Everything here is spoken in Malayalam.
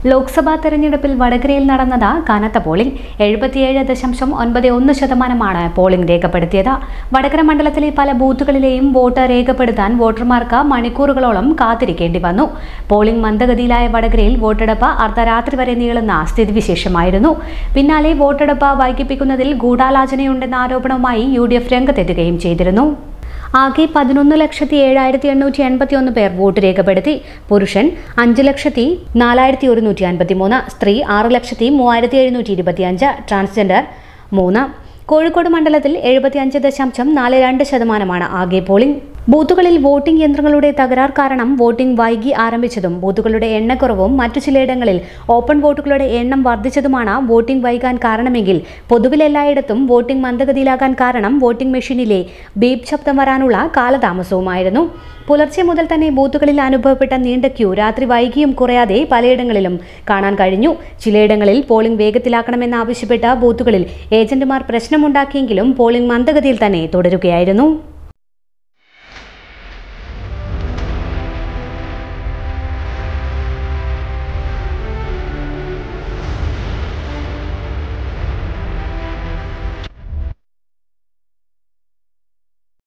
ലോക്സഭാ തെരഞ്ഞെടുപ്പിൽ വടകരയിൽ നടന്നത് കനത്ത പോളിംഗ് എഴുപത്തിയേഴ് ദശാംശം ഒൻപത് ഒന്ന് ശതമാനമാണ് പോളിംഗ് രേഖപ്പെടുത്തിയത് വടകര മണ്ഡലത്തിലെ പല ബൂത്തുകളിലെയും വോട്ട് രേഖപ്പെടുത്താൻ വോട്ടർമാർക്ക് മണിക്കൂറുകളോളം കാത്തിരിക്കേണ്ടി വന്നു പോളിംഗ് മന്ദഗതിയിലായ വടകരയിൽ വോട്ടെടുപ്പ് അർദ്ധരാത്രി വരെ നീളുന്ന സ്ഥിതിവിശേഷമായിരുന്നു പിന്നാലെ വോട്ടെടുപ്പ് വൈകിപ്പിക്കുന്നതിൽ ഗൂഢാലോചനയുണ്ടെന്ന ആരോപണവുമായി യു ഡി എഫ് രംഗത്തെത്തുകയും ചെയ്തിരുന്നു ആകെ പതിനൊന്ന് ലക്ഷത്തി ഏഴായിരത്തി എണ്ണൂറ്റി എൺപത്തി ഒന്ന് പേർ വോട്ട് രേഖപ്പെടുത്തി പുരുഷൻ അഞ്ച് ലക്ഷത്തി നാലായിരത്തി ഒരുന്നൂറ്റി അൻപത്തി മൂന്ന് സ്ത്രീ ആറ് ലക്ഷത്തി മൂവായിരത്തി എഴുന്നൂറ്റി ഇരുപത്തിയഞ്ച് ട്രാൻസ്ജെൻഡർ മൂന്ന് കോഴിക്കോട് മണ്ഡലത്തിൽ എഴുപത്തിയഞ്ച് ദശാംശം നാല് രണ്ട് ശതമാനമാണ് ആകെ പോളിംഗ് ബൂത്തുകളിൽ വോട്ടിംഗ് യന്ത്രങ്ങളുടെ തകരാർ കാരണം വോട്ടിംഗ് വൈകി ആരംഭിച്ചതും ബൂത്തുകളുടെ എണ്ണക്കുറവും മറ്റു ചിലയിടങ്ങളിൽ ഓപ്പൺ വോട്ടുകളുടെ എണ്ണം വർദ്ധിച്ചതുമാണ് വോട്ടിംഗ് വൈകാൻ കാരണമെങ്കിൽ പൊതുവിൽ എല്ലായിടത്തും വോട്ടിംഗ് മന്ദഗതിയിലാകാൻ കാരണം വോട്ടിംഗ് മെഷീനിലെ ബീപ് ശബ്ദം വരാനുള്ള കാലതാമസവുമായിരുന്നു പുലർച്ചെ മുതൽ തന്നെ ബൂത്തുകളിൽ അനുഭവപ്പെട്ട നീണ്ട ക്യൂ രാത്രി വൈകിയും കുറയാതെ പലയിടങ്ങളിലും കാണാൻ കഴിഞ്ഞു ചിലയിടങ്ങളിൽ പോളിംഗ് വേഗത്തിലാക്കണമെന്നാവശ്യപ്പെട്ട ബൂത്തുകളിൽ ഏജന്റുമാർ പ്രശ്നമുണ്ടാക്കിയെങ്കിലും പോളിംഗ് മന്ദഗതിയിൽ തന്നെ തുടരുകയായിരുന്നു